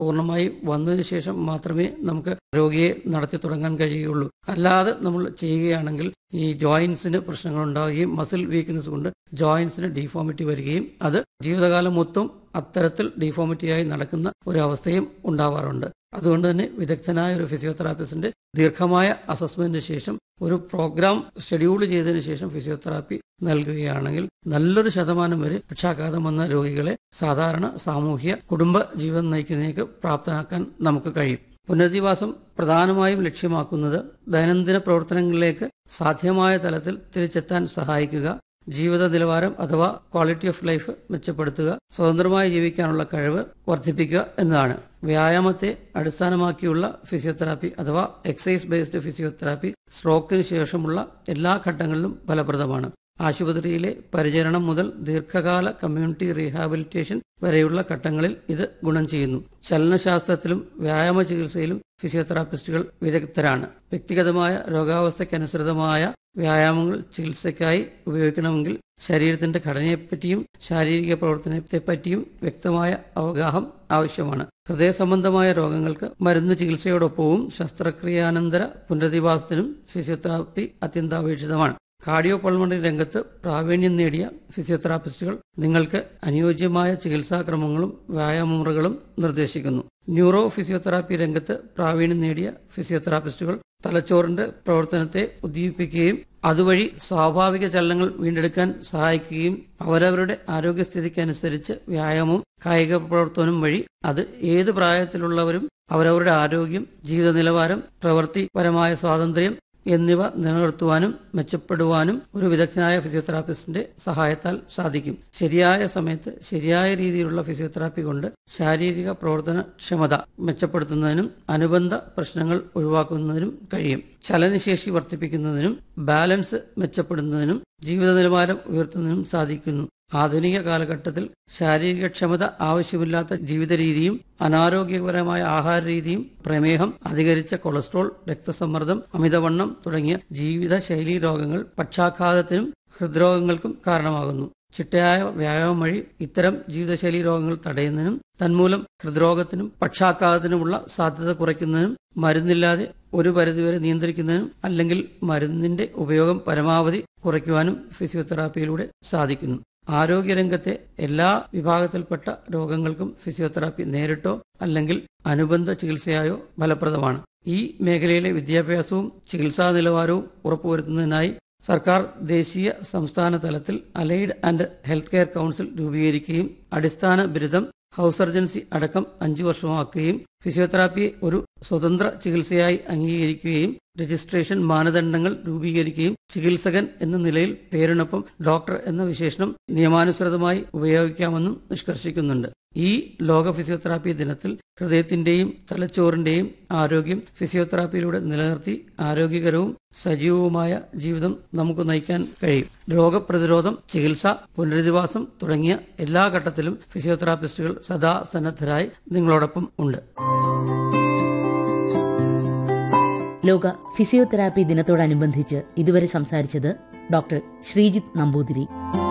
പൂർണ്ണമായി വന്നതിന് ശേഷം മാത്രമേ നമുക്ക് രോഗിയെ നടത്തി തുടങ്ങാൻ കഴിയുകയുള്ളൂ അല്ലാതെ നമ്മൾ ചെയ്യുകയാണെങ്കിൽ ഈ ജോയിൻസിന് പ്രശ്നങ്ങൾ ഉണ്ടാവുകയും മസിൽ വീക്ക്നെസ് കൊണ്ട് ജോയിൻസിന് ഡീഫോമിറ്റി വരികയും അത് ജീവിതകാലം മൊത്തം അത്തരത്തിൽ ഡീഫോമിറ്റിയായി നടക്കുന്ന ഒരു അവസ്ഥയും ഉണ്ടാവാറുണ്ട് അതുകൊണ്ട് തന്നെ വിദഗ്ധനായ ഒരു ഫിസിയോതെറാപ്പിസ്റ്റിന്റെ ദീർഘമായ അസസ്മെന്റിന് ശേഷം ഒരു പ്രോഗ്രാം ഷെഡ്യൂൾ ചെയ്തതിനു ശേഷം ഫിസിയോതെറാപ്പി നൽകുകയാണെങ്കിൽ നല്ലൊരു ശതമാനം വരെ പക്ഷാഘാതം വന്ന രോഗികളെ സാധാരണ സാമൂഹ്യ കുടുംബ ജീവൻ നയിക്കുന്നതിലേക്ക് പ്രാപ്തനാക്കാൻ നമുക്ക് കഴിയും പുനരധിവാസം പ്രധാനമായും ലക്ഷ്യമാക്കുന്നത് ദൈനംദിന പ്രവർത്തനങ്ങളിലേക്ക് സാധ്യമായ തലത്തിൽ തിരിച്ചെത്താൻ സഹായിക്കുക ജീവിത നിലവാരം അഥവാ ക്വാളിറ്റി ഓഫ് ലൈഫ് മെച്ചപ്പെടുത്തുക സ്വതന്ത്രമായി ജീവിക്കാനുള്ള കഴിവ് വർദ്ധിപ്പിക്കുക എന്നതാണ് വ്യായാമത്തെ അടിസ്ഥാനമാക്കിയുള്ള ഫിസിയോതെറാപ്പി അഥവാ എക്സസൈസ് ബേസ്ഡ് ഫിസിയോതെറാപ്പി സ്ട്രോക്കിന് ശേഷമുള്ള എല്ലാ ഘട്ടങ്ങളിലും ഫലപ്രദമാണ് ആശുപത്രിയിലെ പരിചരണം മുതൽ ദീർഘകാല കമ്മ്യൂണിറ്റി റീഹാബിലിറ്റേഷൻ വരെയുള്ള ഘട്ടങ്ങളിൽ ഇത് ഗുണം ചെയ്യുന്നു ചലനശാസ്ത്രത്തിലും വ്യായാമ ചികിത്സയിലും ഫിസിയോതെറാപ്പിസ്റ്റുകൾ വിദഗ്ധരാണ് വ്യക്തിഗതമായ രോഗാവസ്ഥയ്ക്കനുസൃതമായ വ്യായാമങ്ങൾ ചികിത്സയ്ക്കായി ഉപയോഗിക്കണമെങ്കിൽ ശരീരത്തിന്റെ ഘടനയെപ്പറ്റിയും ശാരീരിക പ്രവർത്തനത്തെപ്പറ്റിയും വ്യക്തമായ അവഗാഹം ആവശ്യമാണ് ഹൃദയ സംബന്ധമായ രോഗങ്ങൾക്ക് മരുന്ന് ചികിത്സയോടൊപ്പവും ശസ്ത്രക്രിയാനന്തര പുനരധിവാസത്തിനും ഫിസിയോതെറാപ്പി അത്യന്താപേക്ഷിതമാണ് കാർഡിയോ പൾമണറി രംഗത്ത് പ്രാവീണ്യം നേടിയ ഫിസിയോതെറാപ്പിസ്റ്റുകൾ നിങ്ങൾക്ക് അനുയോജ്യമായ ചികിത്സാക്രമങ്ങളും വ്യായാമമുറകളും നിർദ്ദേശിക്കുന്നു ന്യൂറോ ഫിസിയോതെറാപ്പി രംഗത്ത് പ്രാവീണ്യം നേടിയ ഫിസിയോതെറാപ്പിസ്റ്റുകൾ തലച്ചോറിന്റെ പ്രവർത്തനത്തെ ഉദ്ദീപിപ്പിക്കുകയും അതുവഴി സ്വാഭാവിക ചലനങ്ങൾ വീണ്ടെടുക്കാൻ സഹായിക്കുകയും അവരവരുടെ ആരോഗ്യസ്ഥിതിക്കനുസരിച്ച് വ്യായാമവും കായിക പ്രവർത്തനവും വഴി അത് ഏത് പ്രായത്തിലുള്ളവരും അവരവരുടെ ആരോഗ്യം ജീവിത നിലവാരം പ്രവൃത്തിപരമായ സ്വാതന്ത്ര്യം എന്നിവ നിലനിർത്തുവാനും മെച്ചപ്പെടുവാനും ഒരു വിദഗ്ധനായ ഫിസിയോതെറാപ്പിസ്റ്റിന്റെ സഹായത്താൽ സാധിക്കും ശരിയായ സമയത്ത് ശരിയായ രീതിയിലുള്ള ഫിസിയോതെറാപ്പി കൊണ്ട് ശാരീരിക പ്രവർത്തന ക്ഷമത മെച്ചപ്പെടുത്തുന്നതിനും അനുബന്ധ പ്രശ്നങ്ങൾ ഒഴിവാക്കുന്നതിനും കഴിയും ചലനശേഷി വർദ്ധിപ്പിക്കുന്നതിനും ബാലൻസ് മെച്ചപ്പെടുന്നതിനും ജീവിത നിലവാരം ഉയർത്തുന്നതിനും സാധിക്കുന്നു ആധുനിക കാലഘട്ടത്തിൽ ശാരീരിക ക്ഷമത ആവശ്യമില്ലാത്ത ജീവിത രീതിയും അനാരോഗ്യപരമായ ആഹാര രീതിയും പ്രമേഹം അധികരിച്ച കൊളസ്ട്രോൾ രക്തസമ്മർദ്ദം അമിതവണ്ണം തുടങ്ങിയ ജീവിതശൈലീ രോഗങ്ങൾ പക്ഷാഘാതത്തിനും ഹൃദ്രോഗങ്ങൾക്കും കാരണമാകുന്നു ചിട്ടയായ വ്യായാമം വഴി ഇത്തരം ജീവിതശൈലീ രോഗങ്ങൾ തടയുന്നതിനും തന്മൂലം ഹൃദ്രോഗത്തിനും പക്ഷാഘാതത്തിനുമുള്ള സാധ്യത കുറയ്ക്കുന്നതിനും മരുന്നില്ലാതെ ഒരു പരിധിവരെ നിയന്ത്രിക്കുന്നതിനും അല്ലെങ്കിൽ മരുന്നിന്റെ ഉപയോഗം പരമാവധി കുറയ്ക്കുവാനും ഫിസിയോതെറാപ്പിയിലൂടെ സാധിക്കുന്നു ആരോഗ്യരംഗത്തെ എല്ലാ വിഭാഗത്തിൽപ്പെട്ട രോഗങ്ങൾക്കും ഫിസിയോതെറാപ്പി നേരിട്ടോ അല്ലെങ്കിൽ അനുബന്ധ ചികിത്സയായോ ഫലപ്രദമാണ് ഈ മേഖലയിലെ വിദ്യാഭ്യാസവും ചികിത്സാ നിലവാരവും ഉറപ്പുവരുത്തുന്നതിനായി സർക്കാർ ദേശീയ സംസ്ഥാന തലത്തിൽ allied and health care council രൂപീകരിക്കുകയും അടിസ്ഥാന ബിരുദം ഹൗസ് സർജൻസി അടക്കം അഞ്ചു വർഷമാക്കുകയും ഫിസിയോതെറാപ്പിയെ ഒരു സ്വതന്ത്ര ചികിത്സയായി അംഗീകരിക്കുകയും രജിസ്ട്രേഷൻ മാനദണ്ഡങ്ങൾ രൂപീകരിക്കുകയും ചികിത്സകൻ എന്ന നിലയിൽ പേരിനൊപ്പം ഡോക്ടർ എന്ന വിശേഷണം നിയമാനുസൃതമായി ഉപയോഗിക്കാമെന്നും നിഷ്കർഷിക്കുന്നുണ്ട് ഈ ലോക ഫിസിയോതെറാപ്പി ദിനത്തിൽ ഹൃദയത്തിന്റെയും തലച്ചോറിന്റെയും ആരോഗ്യം ഫിസിയോതെറാപ്പിയിലൂടെ നിലനിർത്തി ആരോഗ്യകരവും സജീവവുമായ ജീവിതം നമുക്ക് നയിക്കാൻ കഴിയും രോഗപ്രതിരോധം ചികിത്സ പുനരധിവാസം തുടങ്ങിയ എല്ലാ ഘട്ടത്തിലും ഫിസിയോതെറാപ്പിസ്റ്റുകൾ സദാ സന്നദ്ധരായി നിങ്ങളോടൊപ്പം ഉണ്ട് ലോക ഫിസിയോതെറാപ്പി ദിനത്തോടനുബന്ധിച്ച് ഇതുവരെ സംസാരിച്ചത് ഡോക്ടർ ശ്രീജിത്ത് നമ്പൂതിരി